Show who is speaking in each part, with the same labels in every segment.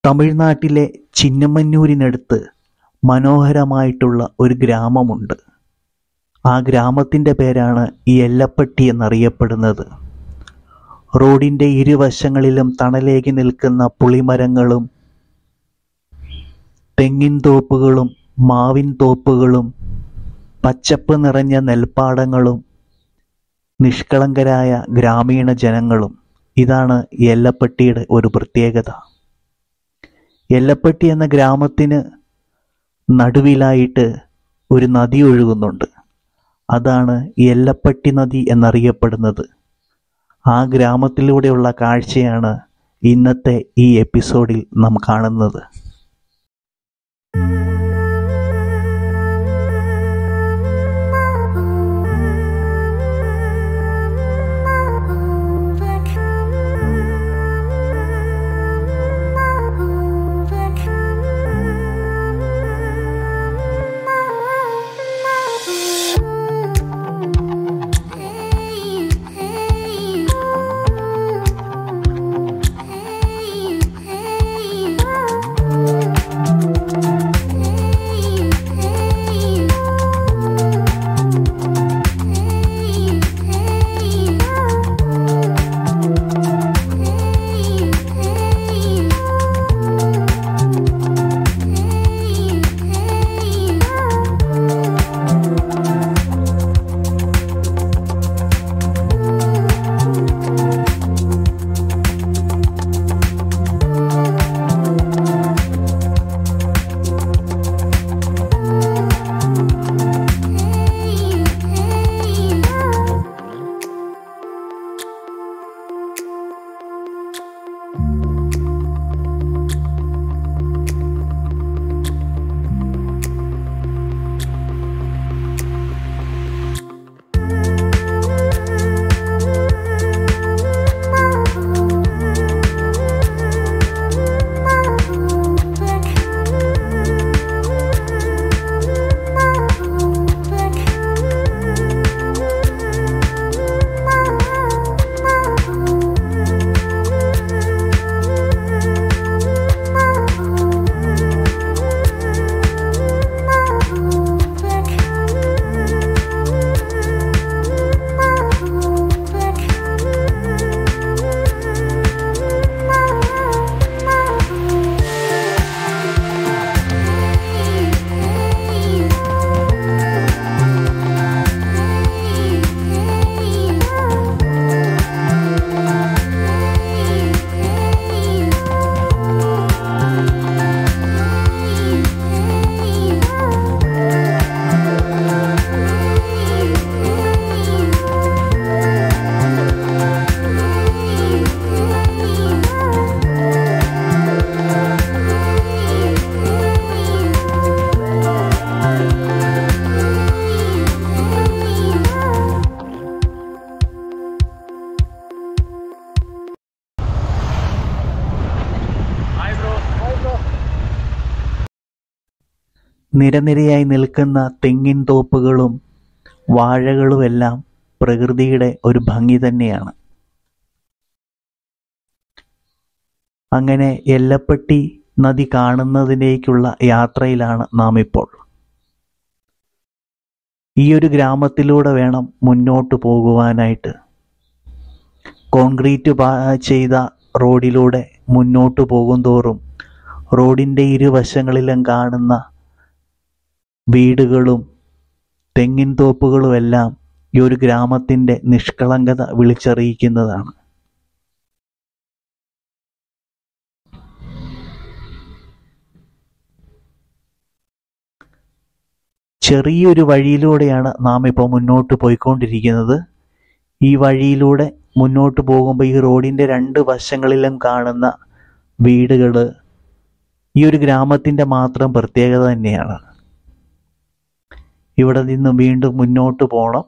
Speaker 1: തമിഴ്നാട്ടിലെ ചിന്നമന്നൂരിനടുത്ത് മനോഹരമായിട്ടുള്ള ഒരു ഗ്രാമമുണ്ട് ആ ഗ്രാമത്തിൻ്റെ പേരാണ് എല്ലപ്പട്ടി എന്നറിയപ്പെടുന്നത് റോഡിൻ്റെ ഇരുവശങ്ങളിലും തണലേകി നിൽക്കുന്ന പുളിമരങ്ങളും തെങ്ങിൻ തോപ്പുകളും മാവിൻ തോപ്പുകളും പച്ചപ്പ് നിറഞ്ഞ നെൽപ്പാടങ്ങളും നിഷ്കളങ്കരായ ഗ്രാമീണ ജനങ്ങളും ഇതാണ് എല്ലപ്പട്ടിയുടെ ഒരു പ്രത്യേകത എല്ലപ്പട്ടി എന്ന ഗ്രാമത്തിന് നടുവിലായിട്ട് ഒരു നദി ഒഴുകുന്നുണ്ട് അതാണ് എല്ലപ്പട്ടി നദി എന്നറിയപ്പെടുന്നത് ആ ഗ്രാമത്തിലൂടെയുള്ള കാഴ്ചയാണ് ഇന്നത്തെ ഈ എപ്പിസോഡിൽ നാം കാണുന്നത് നിരനിരയായി നിൽക്കുന്ന തെങ്ങിൻ തോപ്പുകളും വാഴകളുമെല്ലാം പ്രകൃതിയുടെ ഒരു ഭംഗി തന്നെയാണ് അങ്ങനെ എല്ലപ്പട്ടി നദി കാണുന്നതിലേക്കുള്ള യാത്രയിലാണ് നാം ഇപ്പോൾ ഈ ഒരു ഗ്രാമത്തിലൂടെ വേണം മുന്നോട്ട് പോകുവാനായിട്ട് കോൺക്രീറ്റ് ചെയ്ത റോഡിലൂടെ മുന്നോട്ട് പോകും തോറും റോഡിൻ്റെ ഇരുവശങ്ങളിലും കാണുന്ന വീടുകളും തെങ്ങിൻ തോപ്പുകളുമെല്ലാം ഈ ഒരു ഗ്രാമത്തിൻ്റെ നിഷ്കളങ്കത വിളിച്ചറിയിക്കുന്നതാണ് ചെറിയൊരു വഴിയിലൂടെയാണ് നാം ഇപ്പോൾ മുന്നോട്ട് പോയിക്കൊണ്ടിരിക്കുന്നത് ഈ വഴിയിലൂടെ മുന്നോട്ട് പോകുമ്പോൾ ഈ റോഡിൻ്റെ രണ്ട് വശങ്ങളിലും കാണുന്ന വീടുകൾ ഈ ഒരു ഗ്രാമത്തിൻ്റെ മാത്രം പ്രത്യേകത തന്നെയാണ് ഇവിടെ നിന്ന് വീണ്ടും മുന്നോട്ട് പോകണം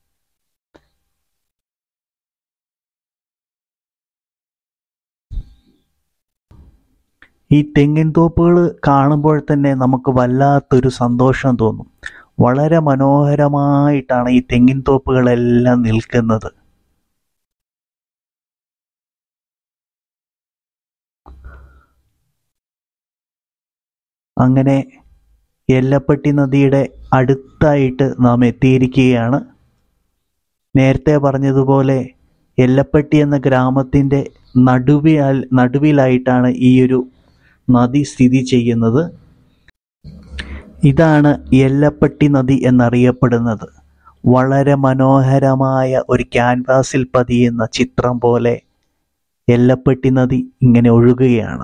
Speaker 1: ഈ തെങ്ങിൻ തോപ്പുകൾ കാണുമ്പോൾ തന്നെ നമുക്ക് വല്ലാത്തൊരു സന്തോഷം തോന്നും വളരെ മനോഹരമായിട്ടാണ് ഈ തെങ്ങിൻ തോപ്പുകളെല്ലാം നിൽക്കുന്നത് അങ്ങനെ എല്ലപ്പെട്ടി നദിയുടെ അടുത്തായിട്ട് നാം എത്തിയിരിക്കുകയാണ് നേരത്തെ പറഞ്ഞതുപോലെ എല്ലപ്പെട്ടി എന്ന ഗ്രാമത്തിൻ്റെ നടുവിൽ നടുവിലായിട്ടാണ് ഈ ഒരു നദി സ്ഥിതി ചെയ്യുന്നത് ഇതാണ് എല്ലപ്പെട്ടി നദി എന്നറിയപ്പെടുന്നത് വളരെ മനോഹരമായ ഒരു ക്യാൻവാസിൽ പതിയുന്ന ചിത്രം പോലെ എല്ലപ്പെട്ടി നദി ഇങ്ങനെ ഒഴുകുകയാണ്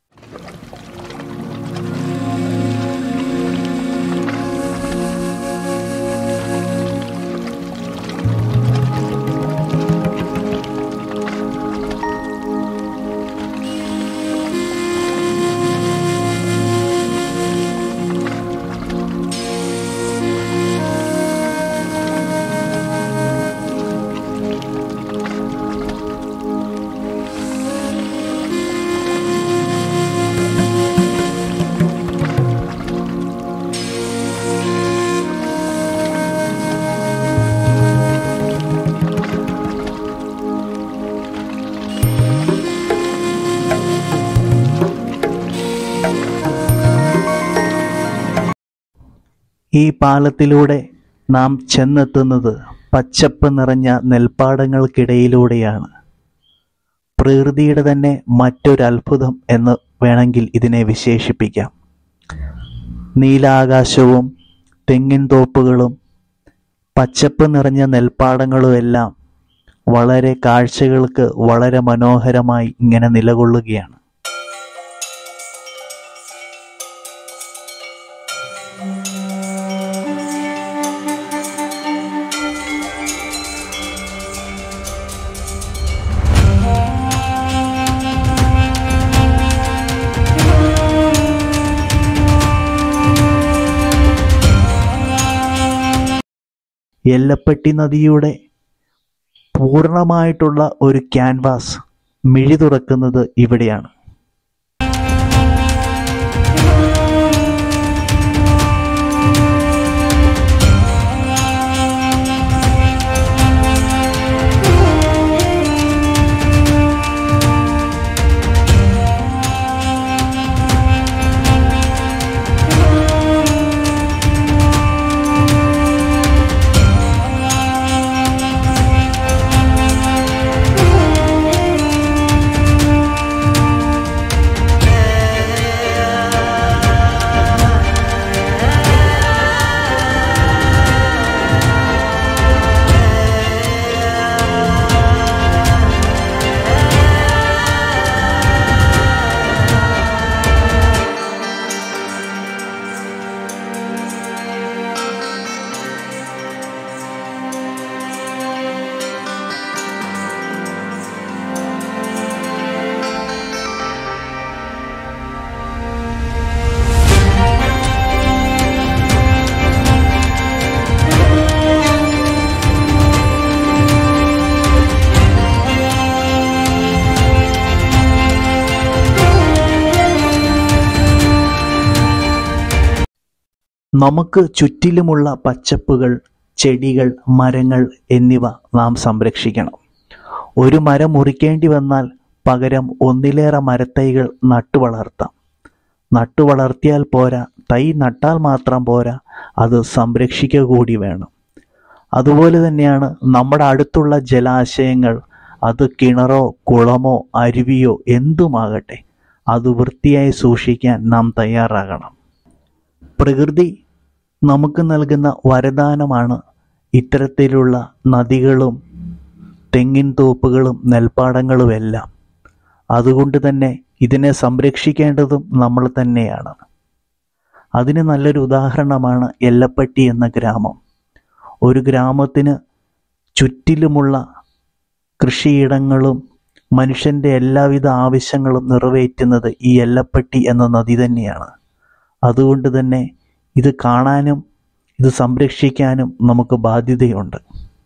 Speaker 1: ഈ പാലത്തിലൂടെ നാം ചെന്നെത്തുന്നത് പച്ചപ്പ് നിറഞ്ഞ നെൽപ്പാടങ്ങൾക്കിടയിലൂടെയാണ് പ്രകൃതിയുടെ തന്നെ മറ്റൊരു അത്ഭുതം എന്ന് വേണമെങ്കിൽ ഇതിനെ വിശേഷിപ്പിക്കാം നീലാകാശവും തെങ്ങിൻ തോപ്പുകളും പച്ചപ്പ് നിറഞ്ഞ നെൽപ്പാടങ്ങളുമെല്ലാം വളരെ കാഴ്ചകൾക്ക് വളരെ മനോഹരമായി ഇങ്ങനെ നിലകൊള്ളുകയാണ് എല്ലപ്പെട്ടി നദിയുടെ പൂർണ്ണമായിട്ടുള്ള ഒരു ക്യാൻവാസ് മിഴി തുറക്കുന്നത് ഇവിടെയാണ് നമുക്ക് ചുറ്റിലുമുള്ള പച്ചപ്പുകൾ ചെടികൾ മരങ്ങൾ എന്നിവ നാം സംരക്ഷിക്കണം ഒരു മരം മുറിക്കേണ്ടി വന്നാൽ പകരം ഒന്നിലേറെ മരത്തൈകൾ നട്ടുവളർത്താം നട്ടുവളർത്തിയാൽ പോരാ തൈ നട്ടാൽ മാത്രം പോരാ അത് സംരക്ഷിക്കുക കൂടി വേണം അതുപോലെ തന്നെയാണ് നമ്മുടെ അടുത്തുള്ള ജലാശയങ്ങൾ അത് കിണറോ കുളമോ അരുവിയോ എന്തുമാകട്ടെ അത് വൃത്തിയായി സൂക്ഷിക്കാൻ നാം തയ്യാറാകണം പ്രകൃതി നമുക്ക് നൽകുന്ന വരദാനമാണ് ഇത്തരത്തിലുള്ള നദികളും തെങ്ങിൻ തോപ്പുകളും നെൽപ്പാടങ്ങളുമെല്ലാം അതുകൊണ്ട് തന്നെ ഇതിനെ സംരക്ഷിക്കേണ്ടതും നമ്മൾ തന്നെയാണ് അതിന് നല്ലൊരു ഉദാഹരണമാണ് എല്ലപ്പട്ടി എന്ന ഗ്രാമം ഒരു ഗ്രാമത്തിന് ചുറ്റിലുമുള്ള കൃഷിയിടങ്ങളും മനുഷ്യൻ്റെ എല്ലാവിധ ആവശ്യങ്ങളും നിറവേറ്റുന്നത് ഈ എല്ലപ്പട്ടി എന്ന നദി തന്നെയാണ് അതുകൊണ്ട് തന്നെ ഇത് കാണാനും ഇത് സംരക്ഷിക്കാനും നമുക്ക് ബാധ്യതയുണ്ട്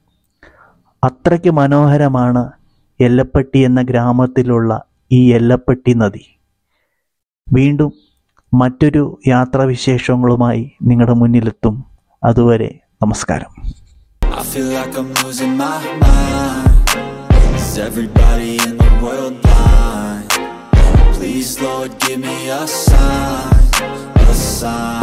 Speaker 1: അത്രയ്ക്ക് മനോഹരമാണ് എല്ലപ്പട്ടി എന്ന ഗ്രാമത്തിലുള്ള ഈ എല്ലപ്പട്ടി നദി വീണ്ടും മറ്റൊരു യാത്രാവിശേഷങ്ങളുമായി നിങ്ങളുടെ മുന്നിലെത്തും അതുവരെ നമസ്കാരം
Speaker 2: I feel like I'm losing my mind Is everybody in the world blind? Please Lord give me a sign A sign